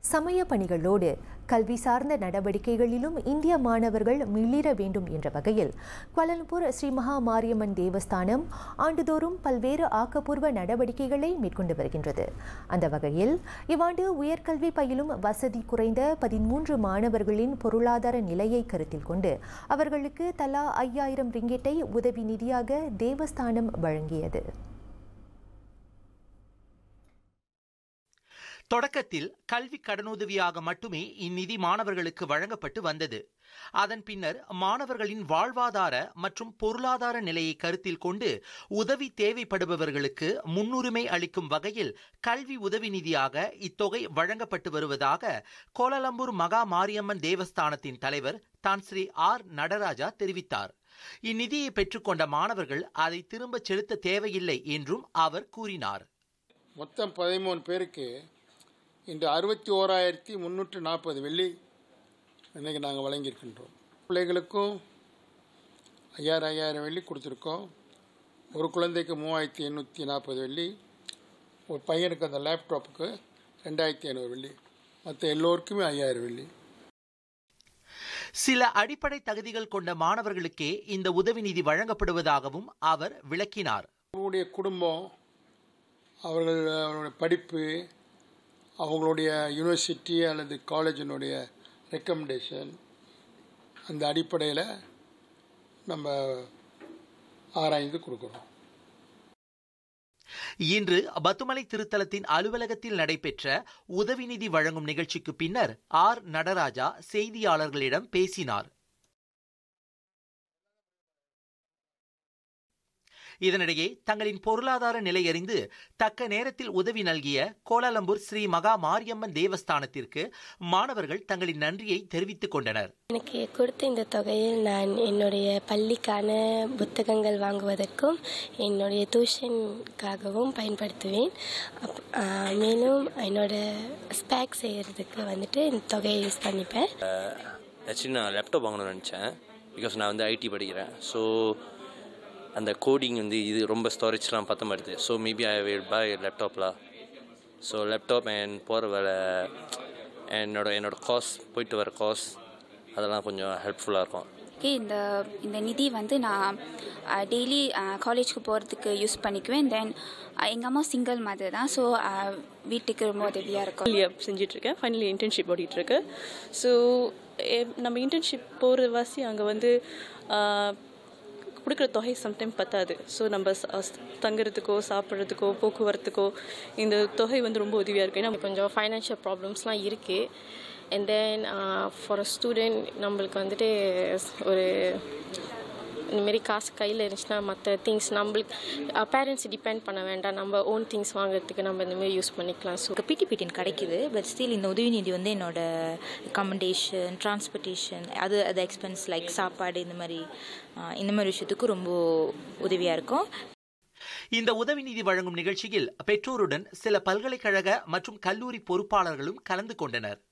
சமய பணிகளோடு கல்வி சார்ந்த நடவடிக்கைகளிலும் இந்திய மாணவர்கள் மிளிர வேண்டும் என்ற வகையில் குவாலம்பூர் ஸ்ரீ மகா மாரியம்மன் தேவஸ்தானம் ஆண்டுதோறும் பல்வேறு ஆக்கப்பூர்வ நடவடிக்கைகளை மேற்கொண்டு வருகின்றது அந்த வகையில் இவ்வாண்டு உயர்கல்வி பயிலும் வசதி குறைந்த பதிமூன்று மாணவர்களின் பொருளாதார நிலையை கருத்தில் கொண்டு அவர்களுக்கு தலா ஐயாயிரம் ரிங்கெட்டை உதவி நிதியாக தேவஸ்தானம் வழங்கியது தொடக்கத்தில் கல்வி கடனுதவியாக மட்டுமே இந்நிதி மாணவர்களுக்கு வழங்கப்பட்டு வந்தது அதன் பின்னர் மாணவர்களின் வாழ்வாதார மற்றும் பொருளாதார நிலையை கருத்தில் கொண்டு உதவி தேவைப்படுபவர்களுக்கு முன்னுரிமை அளிக்கும் வகையில் கல்வி உதவி நிதியாக இத்தொகை வழங்கப்பட்டு வருவதாக கோலாலம்பூர் மகா மாரியம்மன் தேவஸ்தானத்தின் தலைவர் தான் ஸ்ரீ ஆர் நடராஜா தெரிவித்தார் இந்நிதியை பெற்றுக்கொண்ட மாணவர்கள் அதை திரும்ப செலுத்த தேவையில்லை என்றும் அவர் கூறினார் மொத்தம் பதிமூணு பேருக்கு இன்று அறுபத்தி ஓராயிரத்தி முந்நூற்று நாற்பது வெள்ளி இன்றைக்கி நாங்கள் வழங்கியிருக்கின்றோம் பிள்ளைகளுக்கும் ஐயாயிரம் ஐயாயிரம் வெள்ளி கொடுத்துருக்கோம் ஒரு குழந்தைக்கு மூவாயிரத்தி எண்ணூற்றி நாற்பது வெள்ளி ஒரு பையனுக்கு அந்த லேப்டாப்புக்கு ரெண்டாயிரத்தி ஐநூறு வெள்ளி மற்ற எல்லோருக்குமே ஐயாயிரம் வெள்ளி சில அடிப்படை தகுதிகள் கொண்ட மாணவர்களுக்கே இந்த உதவி நிதி வழங்கப்படுவதாகவும் அவர் விளக்கினார் அவங்களுடைய குடும்பம் அவர்கள் அவர்களுடைய படிப்பு அவங்களுடைய யூனிவர்சிட்டி அல்லது காலேஜினுடைய ரெக்கமெண்டேஷன் அந்த அடிப்படையில் நம்ம ஆராய்ந்து கொடுக்குறோம் இன்று பத்துமலை திருத்தலத்தின் அலுவலகத்தில் நடைபெற்ற உதவி நிதி வழங்கும் நிகழ்ச்சிக்கு பின்னர் ஆர் நடராஜா செய்தியாளர்களிடம் பேசினார் இதனிடையே தங்களின் பொருளாதார நிலை அறிந்து தக்க நேரத்தில் உதவி நல்கிய கோலாலம்பூர் ஸ்ரீ மகா மாரியம்மன் தேவஸ்தானத்திற்கு மாணவர்கள் தங்களின் நன்றியை தெரிவித்துக் கொண்டனர் எனக்கு கொடுத்த இந்த தொகையில் நான் என்னுடைய பள்ளிக்கான புத்தகங்கள் வாங்குவதற்கும் என்னுடைய டியூஷனுக்காகவும் பயன்படுத்துவேன் அப் மேலும் என்னோட ஸ்பேக் செய்கிறதுக்கு வந்துட்டு இந்த தொகையை யூஸ் பண்ணிப்பேன் ஆக்சுவலி நான் லேப்டாப் வாங்கணும்னு நினச்சேன் பிகாஸ் நான் வந்து ஐடி படிக்கிறேன் ஸோ அந்த கோடிங் வந்து இது ரொம்ப ஸ்டோரேஜ்லாம் பற்ற மாட்டுது so maybe I will buy லேப்டாப்லாம் ஸோ லேப்டாப் அண்ட் போகிற வேலை என்னோட என்னோட காஸ் போயிட்டு வர காஸ் அதெல்லாம் கொஞ்சம் ஹெல்ப்ஃபுல்லாக இருக்கும் ஓகே இந்த இந்த நிதி வந்து நான் டெய்லி காலேஜ்க்கு போகிறதுக்கு யூஸ் பண்ணிக்குவேன் தென் எங்கள் அம்மா சிங்கிள் மதர் தான் ஸோ வீட்டுக்கு ரொம்ப உதவியாக இருக்கும் இயர் செஞ்சிட்ருக்கேன் ஃபைனல் இன்டர்ன்ஷிப் ஓடிட்டுருக்கு ஸோ நம்ம இன்டர்ன்ஷிப் போகிற வாசி அங்கே வந்து கொடுக்குற தொகை சம்டைம் பத்தாது ஸோ நம்ம தங்குறதுக்கோ சாப்பிட்றதுக்கோ போக்குவரத்துக்கோ இந்த தொகை வந்து ரொம்ப உதவியாக இருக்குது ஏன்னா கொஞ்சம் ஃபைனான்ஷியல் ப்ராப்ளம்ஸ்லாம் இருக்குது and then for a student நம்மளுக்கு வந்துட்டு ஒரு இந்தமாரி காசு கையில் இருந்துச்சுன்னா மற்ற திங்ஸ் நம்மளுக்கு பேரண்ட்ஸ் டிபெண்ட் பண்ண வேண்டாம் நம்ம ஓன் திங்ஸ் வாங்குறதுக்கு நம்ம இந்தமாரி யூஸ் பண்ணிக்கலாம் ஸோ பிடிபிடின் கிடைக்குது பட் ஸ்டில் இந்த உதவி நிதி வந்து என்னோட அக்காமடேஷன் டிரான்ஸ்போர்ட்டேஷன் அது அது எக்ஸ்பென்ஸ் லைக் சாப்பாடு இந்த மாதிரி இந்த மாதிரி விஷயத்துக்கு ரொம்ப உதவியாக இருக்கும் இந்த உதவி நிதி வழங்கும் நிகழ்ச்சியில் பெற்றோருடன் சில பல்கலைக்கழக மற்றும் கல்லூரி பொறுப்பாளர்களும் கலந்து கொண்டனர்